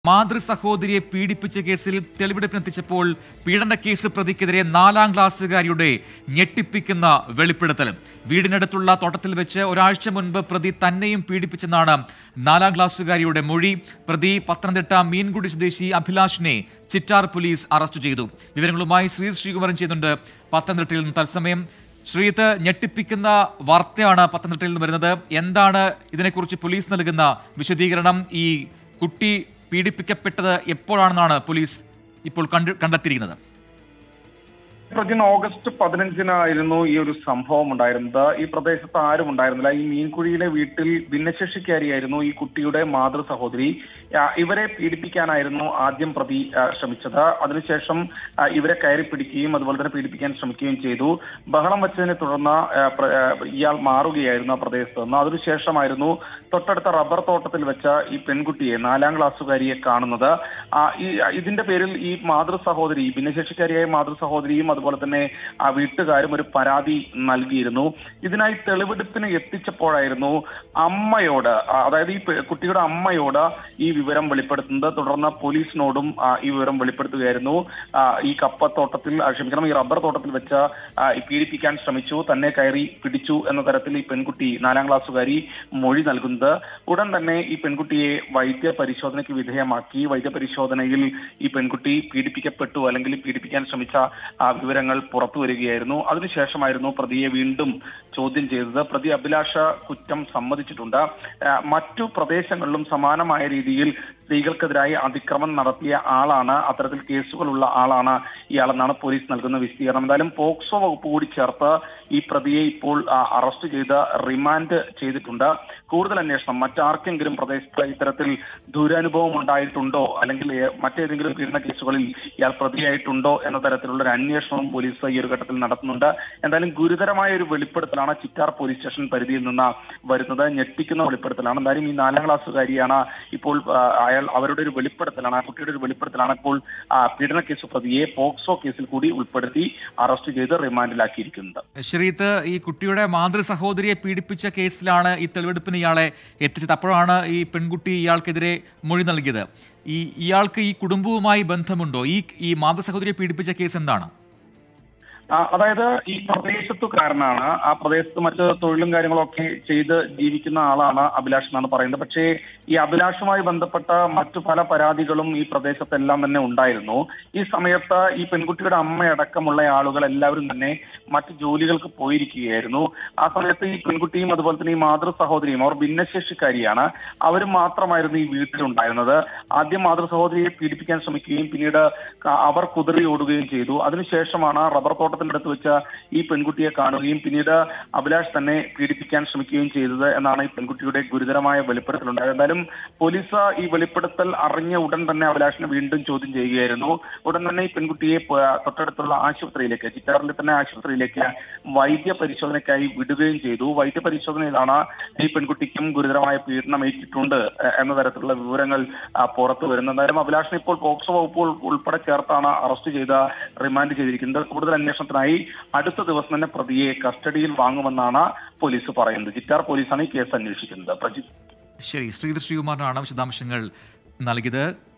മാതൃ സഹോദരിയെ പീഡിപ്പിച്ച കേസിൽ തെളിവെടുപ്പിനെത്തിച്ചപ്പോൾ പീഡന കേസ് പ്രതിക്കെതിരെ നാലാം ക്ലാസ്സുകാരിയുടെ ഞെട്ടിപ്പിക്കുന്ന വെളിപ്പെടുത്തൽ വീടിനടുത്തുള്ള തോട്ടത്തിൽ വെച്ച് ഒരാഴ്ച മുൻപ് പ്രതി തന്നെയും പീഡിപ്പിച്ചെന്നാണ് നാലാം ക്ലാസ്സുകാരിയുടെ മൊഴി പ്രതി പത്തനംതിട്ട മീൻകുടി സ്വദേശി അഭിലാഷിനെ ചിറ്റാർ പോലീസ് അറസ്റ്റ് ചെയ്തു വിവരങ്ങളുമായി ശ്രീ ശ്രീകുമാരൻ ചെയ്യുന്നുണ്ട് പത്തനംതിട്ടയിൽ നിന്ന് തത്സമയം ശ്രീത്ത് ഞെട്ടിപ്പിക്കുന്ന വാർത്തയാണ് പത്തനംതിട്ടയിൽ നിന്ന് വരുന്നത് എന്താണ് ഇതിനെക്കുറിച്ച് പോലീസ് നൽകുന്ന വിശദീകരണം ഈ കുട്ടി പീഡിപ്പിക്കപ്പെട്ടത് എപ്പോഴാണെന്നാണ് പോലീസ് ഇപ്പോൾ കണ്ടു കണ്ടെത്തിയിരിക്കുന്നത് പ്രതിന് ഓഗസ്റ്റ് പതിനഞ്ചിനായിരുന്നു ഈ ഒരു സംഭവം ഉണ്ടായിരുന്നത് ഈ പ്രദേശത്ത് ആരും ഉണ്ടായിരുന്നില്ല ഈ മീൻകുഴിയിലെ വീട്ടിൽ ഭിന്നശേഷിക്കാരിയായിരുന്നു ഈ കുട്ടിയുടെ മാതൃ സഹോദരി ആ, ഇവരെ പീഡിപ്പിക്കാനായിരുന്നു ആദ്യം പ്രതി ആ, ശ്രമിച്ചത് അതിനുശേഷം ആ, ഇവരെ കയറി പിടിക്കുകയും അതുപോലെ തന്നെ പീഡിപ്പിക്കാൻ ശ്രമിക്കുകയും ചെയ്തു ബഹളം വെച്ചതിനെ തുടർന്ന് ആ, പ്ര- ആ, ഇയാൾ മാറുകയായിരുന്നു ആ പ്രദേശത്ത് നിന്ന് അതിനുശേഷമായിരുന്നു തൊട്ടടുത്ത റബ്ബർ തോട്ടത്തിൽ വെച്ച ഈ പെൺകുട്ടിയെ നാലാം ക്ലാസ്സുകാരിയെ കാണുന്നത് ആ, ഈ ഇതിന്റെ പേരിൽ ഈ മാതൃ സഹോദരി ഭിന്നശേഷിക്കാരിയായ മാതൃ സഹോദരിയും അതുപോലെ തന്നെ ആ വീട്ടുകാരും ഒരു പരാതി നൽകിയിരുന്നു ഇതിനായി തെളിവെടുപ്പിന് എത്തിച്ചപ്പോഴായിരുന്നു അമ്മയോട് ആ, അതായത് ഈ പെ- കുട്ടിയുടെ അമ്മയോട് ഈ വിവരം വെളിപ്പെടുത്തുന്നത് തുടർന്ന് പോലീസിനോടും ആ, ഈ വിവരം വെളിപ്പെടുത്തുകയായിരുന്നു ആ, ഈ കപ്പത്തോട്ടത്തിൽ ആ, ക്ഷമിക്കണം ഈ റബ്ബർ തോട്ടത്തിൽ വെച്ച് ആ, ഈ പീഡിപ്പിക്കാൻ ശ്രമിച്ചു തന്നെ കയറി പിടിച്ചു എന്ന തരത്തിൽ ഈ പെൺകുട്ടി നാലാം ക്ലാസ്സുകാരി മൊഴി നൽകുന്നത് ഉടൻ തന്നെ ഈ പെൺകുട്ടിയെ വൈദ്യ പരിശോധനയ്ക്ക് വിധേയമാക്കി വൈദ്യ പരിശോധനയിൽ ഈ പെൺകുട്ടി പീഡിപ്പിക്കപ്പെട്ടു അല്ലെങ്കിൽ പീഡിപ്പിക്കാൻ ശ്രമിച്ച ആ, വിവരങ്ങൾ പുറത്തു വരികയായിരുന്നു അതിനുശേഷമായിരുന്നു പ്രതിയെ വീണ്ടും ചോദ്യം ചെയ്തത് പ്രതി അഭിലാഷ കുറ്റം സമ്മതിച്ചിട്ടുണ്ട് ആ, മറ്റു പ്രദേശങ്ങളിലും സമാനമായ രീതിയിൽ സ്ത്രീകൾക്കെതിരായി അതിക്രമം നടത്തിയ ആളാണ് അത്തരത്തിൽ കേസുകളുള്ള ആളാണ് ഇയാളെന്നാണ് പോലീസ് നൽകുന്ന വിശദീകരണം എന്തായാലും പോക്സോ വകുപ്പ് കൂടി ചേർത്ത് ഈ പ്രതിയെ ഇപ്പോൾ ആ, അറസ്റ്റ് ചെയ്ത് റിമാൻഡ് ചെയ്തിട്ടുണ്ട് കൂടുതൽ അന്വേഷണം മറ്റാർക്കെങ്കിലും പ്രദേശത്ത് ഇത്തരത്തിൽ ദുരനുഭവം ഉണ്ടായിട്ടുണ്ടോ അല്ലെങ്കിൽ ഏ- മറ്റേതെങ്കിലും പീഡന കേസുകളിൽ ഇയാൾ പ്രതിയായിട്ടുണ്ടോ എന്ന തരത്തിലുള്ള ഒരു അന്വേഷണവും പോലീസ് ഈ ഒരു ഘട്ടത്തിൽ നടത്തുന്നുണ്ട് എന്തായാലും ഗുരുതരമായ ഒരു വെളിപ്പെടുത്തലാണ് ചിറ്റാർ പോലീസ് സ്റ്റേഷൻ പരിധിയിൽ നിന്ന് വരുന്നത് ഞെട്ടിക്കുന്ന വെളിപ്പെടുത്തലാണ് എന്തായാലും ഈ നാലാം ക്ലാസ്സുകാരിയാണ് ഇപ്പോൾ ആ, അയാൾ അവരുടെ ഒരു വെളിപ്പെടുത്തലാണ് ആ കുട്ടിയുടെ ഒരു വെളിപ്പെടുത്തലാണ് ഇപ്പോൾ ആ, പീഡന കേസ് പ്രതിയെ പോക്സോ കേസിൽ കൂടി ഉൾപ്പെടുത്തി അറസ്റ്റ് ചെയ്ത് റിമാൻഡിലാക്കിയിരിക്കുന്നത് ശ്രീത്ത് ഈ കുട്ടിയുടെ മാതൃ സഹോദരിയെ പീഡിപ്പിച്ച കേസിലാണ് ഈ തെളിവെടുപ്പിന് ഇയാളെ എത്തിച്ചത് അപ്പോഴാണ് ഈ പെൺകുട്ടി ഇയാൾക്കെതിരെ മൊഴി നൽകിയത് ഈ ഇയാൾക്ക് ഈ കുടുംബവുമായി ബന്ധമുണ്ടോ ഈ ഈ മാതൃ സഹോദരിയെ പീഡിപ്പിച്ച കേസ് എന്താണ് ആ, അതായത് ഈ പ്രദേശത്തുകാരനാണ് ആ പ്രദേശത്ത് മറ്റ് തൊഴിലും കാര്യങ്ങളൊക്കെ ചെയ്ത് ജീവിക്കുന്ന ആളാണ് അഭിലാഷ് എന്നാണ് പറയുന്നത് പക്ഷേ ഈ അഭിലാഷുമായി ബന്ധപ്പെട്ട മറ്റു പല പരാതികളും ഈ പ്രദേശത്തെല്ലാം തന്നെ ഉണ്ടായിരുന്നു ഈ സമയത്ത് ഈ പെൺകുട്ടിയുടെ അമ്മയടക്കമുള്ള ആളുകൾ എല്ലാവരും തന്നെ മറ്റു ജോലികൾക്ക് പോയിരിക്കുകയായിരുന്നു ആ സമയത്ത് ഈ പെൺകുട്ടിയും അതുപോലെ തന്നെ ഈ മാതൃ സഹോദരിയും അവർ ഭിന്നശേഷിക്കാരിയാണ് അവരും മാത്രമായിരുന്നു ഈ വീട്ടിലുണ്ടായിരുന്നത് ആദ്യം മാതൃ സഹോദരിയെ പീഡിപ്പിക്കാൻ ശ്രമിക്കുകയും പിന്നീട് ക- അവർ കുതിറി ഓടുകയും ചെയ്തു അതിനുശേഷമാണ് റബ്ബർ തോട്ടത്തിന്റെ അടുത്ത് വെച്ച് ഈ പെൺകുട്ടിയെ കാണുകയും പിന്നീട് അഭിലാഷ് തന്നെ പീഡിപ്പിക്കാൻ ശ്രമിക്കുകയും ചെയ്തത് എന്നാണ് ഈ പെൺകുട്ടിയുടെ ഗുരുതരമായ വെളിപ്പെടുത്തലുണ്ടായത് എന്തായാലും പോലീസ് ഈ വെളിപ്പെടുത്തൽ അറിഞ്ഞ ഉടൻ തന്നെ അഭിലാഷിനെ വീണ്ടും ചോദ്യം ചെയ്യുകയായിരുന്നു ഉടൻ തന്നെ ഈ പെൺകുട്ടിയെ പ- തൊട്ടടുത്തുള്ള ആശുപത്രിയിലേക്ക് ചിറ്റാറിലെ തന്നെ ആശുപത്രിയിലേക്ക് വൈദ്യ പരിശോധനയ്ക്കായി വിടുകയും ചെയ്തു വൈദ്യ പരിശോധനയിലാണ് ഈ പെൺകുട്ടിക്കും ഗുരുതരമായ പീഡനം ഏറ്റിട്ടുണ്ട് എ- എന്ന തരത്തിലുള്ള വിവരങ്ങൾ ആ, പുറത്തു വരുന്നത് എന്തായാലും അഭിലാഷിനെ ഇപ്പോൾ പോക്സോ വകുപ്പ് ഉൾ- ഉൾപ്പെടെ ചേർത്താണ് അറസ്റ്റ് ചെയ്ത് റിമാൻഡ് ചെയ്തിരിക്കുന്നത് കൂടുതൽ അന്വേഷണത്തിനായി അടുത്ത ദിവസം തന്നെ പ്രതിയെ കസ്റ്റഡിയിൽ വാങ്ങുമെന്നാണ് പോലീസ് പറയുന്നത് ചിറ്റാർ പോലീസാണ് ഈ കേസ് അന്വേഷിക്കുന്നത് പ്രജിത് ശരി ശ്രീധർ ശ്രീകുമാറിനാണ് വിശദാംശങ്ങൾ നൽകിയത്